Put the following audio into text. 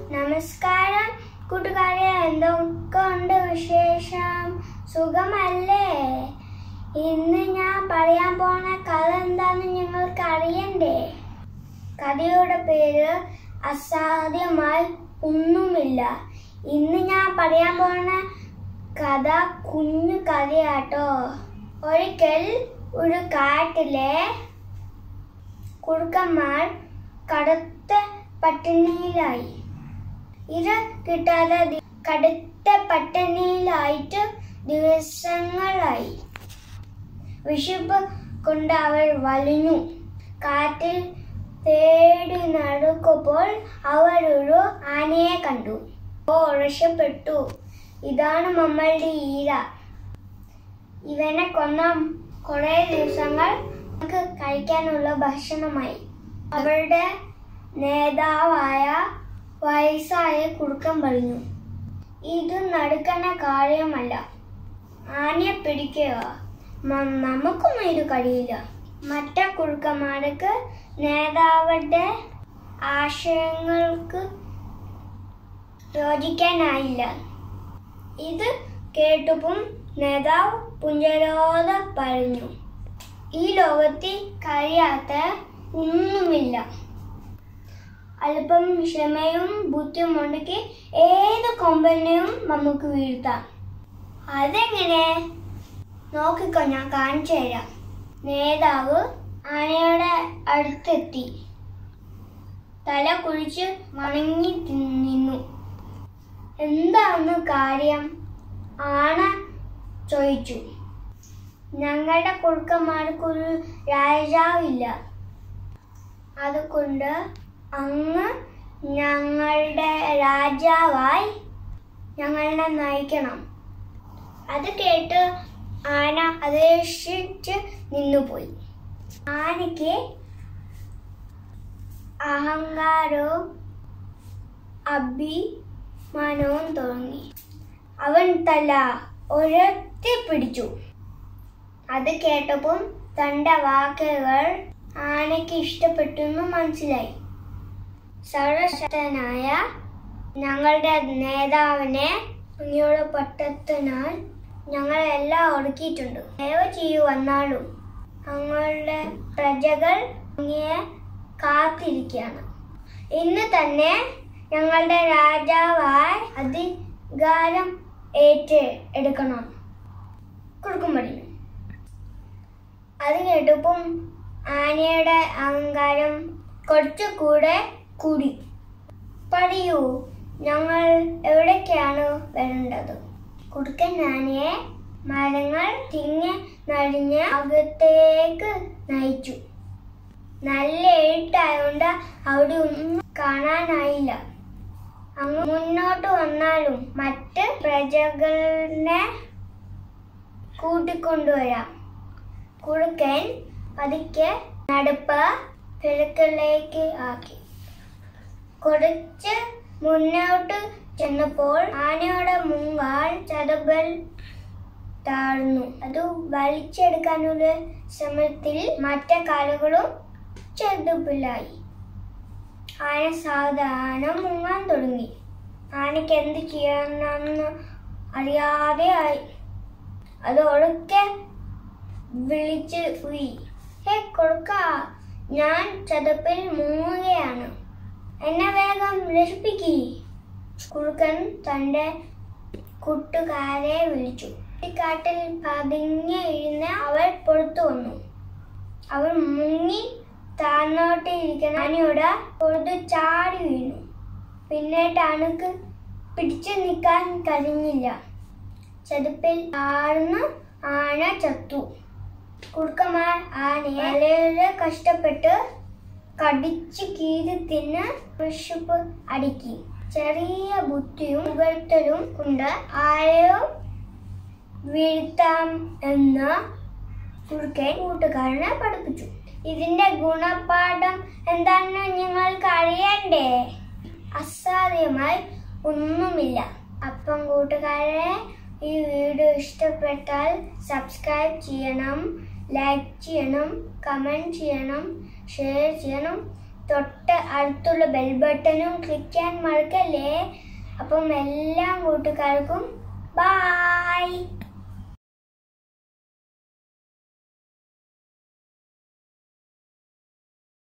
നമസ്കാരം കൂട്ടുകാരെ എന്തൊക്കെ ഉണ്ട് വിശേഷം സുഖമല്ലേ ഇന്ന് ഞാൻ പറയാൻ പോണ കഥ എന്താന്ന് നിങ്ങൾക്ക് അറിയണ്ടേ കഥയുടെ പേര് അസാധ്യമായി ഒന്നുമില്ല ഇന്ന് ഞാൻ പറയാൻ പോണ കഥ കുഞ്ഞു കഥയാട്ടോ ഒരിക്കൽ ഒരു കാട്ടിലെ കുറുക്കന്മാർ കടുത്ത പട്ടിണിയിലായി ഇര കിട്ടാതെ ദി- കടുത്ത പട്ടിണിയിലായിട്ട് ദിവസങ്ങളായി വിശപ്പ് കൊണ്ട് അവർ വലിഞ്ഞു കാറ്റിൽ തേടി നടക്കുമ്പോൾ അവർ ഒരു ആനയെ കണ്ടു ഓ രക്ഷപ്പെട്ടു ഇതാണ് നമ്മളുടെ ഈര ഇവനെ കൊന്ന കുറെ ദിവസങ്ങൾ നമുക്ക് കഴിക്കാനുള്ള ഭക്ഷണമായി അവരുടെ നേതാവായ വയസ്സായ കുറുക്കൻ പറഞ്ഞു ഇത് നടക്കുന്ന കാര്യമല്ല ആനയെ പിടിക്കുക മ- നമുക്കൊന്നും ഇത് കഴിയില്ല മറ്റേ കുറുക്കന്മാർക്ക് നേതാവിന്റെ ആശയങ്ങൾക്ക് യോജിക്കാനായില്ല ഇത് കേട്ടപ്പം നേതാവ് പുഞ്ചരോധ പറഞ്ഞു ഈ ലോകത്തിൽ കഴിയാത്ത ഒന്നുമില്ല അല്പം ക്ഷമയും ബുദ്ധിയും ഉണ്ടെങ്കിൽ ഏത് കൊമ്പനെയും നമുക്ക് വീഴ്ത്താം അതെങ്ങനെ നോക്കിക്കോ ഞാൻ കാണിച്ചു തരാം നേതാവ് ആനയുടെ അടുത്തെത്തി തല കുഴിച്ച് വണങ്ങി തി- നിന്നു എന്താണ് കാര്യം ആന ചോദിച്ചു ഞങ്ങളുടെ കുറുക്കന്മാർക്കൊരു രാജാവില്ല അതുകൊണ്ട് അങ്ങ് ഞങ്ങളുടെ രാജാവായി ഞങ്ങളെ നയിക്കണം അത് കേട്ട് ആന അതേഷിച്ച് നിന്നുപോയി ആനയ്ക്ക് അഹങ്കാരവും അഭിമാനവും തുടങ്ങി അവൻ തല ഒരത്തി പിടിച്ചു അത് കേട്ടപ്പോൾ തന്റെ വാക്കുകൾ ആനയ്ക്ക് ഇഷ്ടപ്പെട്ടു എന്ന് മനസ്സിലായി സർവശക്തനായ ഞങ്ങളുടെ നേതാവിനെ അങ്ങയുടെ പട്ടത്തിനാൽ ഞങ്ങൾ എല്ലാം ഒടുക്കിയിട്ടുണ്ട് ദയവ് ചെയ്യൂ വന്നാലും ഞങ്ങളുടെ പ്രജകൾ അങ്ങയെ കാത്തിരിക്കുകയാണ് ഇന്ന് തന്നെ ഞങ്ങളുടെ രാജാവായി അധികാരം ഏറ്റ് എടുക്കണം കൊടുക്കും പറഞ്ഞു അത് കേട്ടപ്പം ആനയുടെ അഹങ്കാരം കുറച്ചുകൂടെ കൂടി പറയൂ ഞങ്ങൾ എവിടേക്കാണ് വരേണ്ടത് കുടുക്കൻ ആനയെ മരങ്ങൾ തിങ്ങി നടിഞ്ഞ് അകത്തേക്ക് നയിച്ചു നല്ല ഇരുട്ടായോണ്ട് അവിടെ ഒന്നും കാണാനായില്ല അങ്ങ് മുന്നോട്ട് വന്നാലും മറ്റ് പ്രജകളെ കൂട്ടിക്കൊണ്ടുവരാം കുറുക്കൻ പതുക്കെ നടപ്പ് കിഴക്കിലേക്ക് ആക്കി കുറച്ച് മുന്നോട്ട് ചെന്നപ്പോൾ ആനയുടെ മുങ്കാൽ ചതബൽ താഴ്ന്നു അത് വലിച്ചെടുക്കാനുള്ള ശ്രമത്തിൽ മറ്റേ കാലുകളും ചെതുപ്പിലായി ആന സാവധാനം മുങ്ങാൻ തുടങ്ങി ആനയ്ക്ക് എന്ത് ചെയ്യണമെന്ന് അറിയാതെ ആയി അത് ഉറക്കെ വിളിച്ച് പോയി ഹേ കൊടുക്ക ഞാൻ ചതപ്പിൽ മുങ്ങുകയാണ് എന്നെ വേഗം രക്ഷിപ്പിക്കി കുറുക്കൻ തന്റെ കൂട്ടുകാരെ വിളിച്ചു ഈ കാട്ടിൽ പതിഞ്ഞ് ഇരുന്ന് അവൾ പുറത്തു വന്നു അവൾ മുങ്ങി താന്നോട്ട് ഇരിക്കുന്ന ആനയുടെ പുറത്ത് ചാടി വീണു പിന്നീട് അണുക്ക് പിടിച്ചു നിൽക്കാൻ കഴിഞ്ഞില്ല ചതുപ്പിൽ ആഴ്ന്ന് ആന ചത്തു കുറുക്കന്മാർ ആനയെ വളരെ കഷ്ടപ്പെട്ട് കടിച്ചു കീറി തിന്ന് വിശപ്പ് അടുക്കി ചെറിയ ബുദ്ധിയും പുകഴ്ത്തലും കൊണ്ട് ആരെയും വീഴ്ത്താം എന്ന് കുറുക്കൻ കൂട്ടുകാരനെ പഠിപ്പിച്ചു ഇതിന്റെ ഗുണപാഠം എന്താണെന്ന് നിങ്ങൾക്ക് അറിയണ്ടേ അസാധ്യമായി ഒന്നുമില്ല അപ്പം കൂട്ടുകാരെ ഈ വീഡിയോ ഇഷ്ടപ്പെട്ടാൽ സബ്സ്ക്രൈബ് ചെയ്യണം ലൈക്ക് ചെയ്യണം കമൻറ്റ് ചെയ്യണം ഷെയർ ചെയ്യണം തൊട്ട് അടുത്തുള്ള ബെൽ ബട്ടണും ക്ലിക്ക് ചെയ്യാൻ മറക്കല്ലേ അപ്പം എല്ലാ കൂട്ടുകാർക്കും ബായ്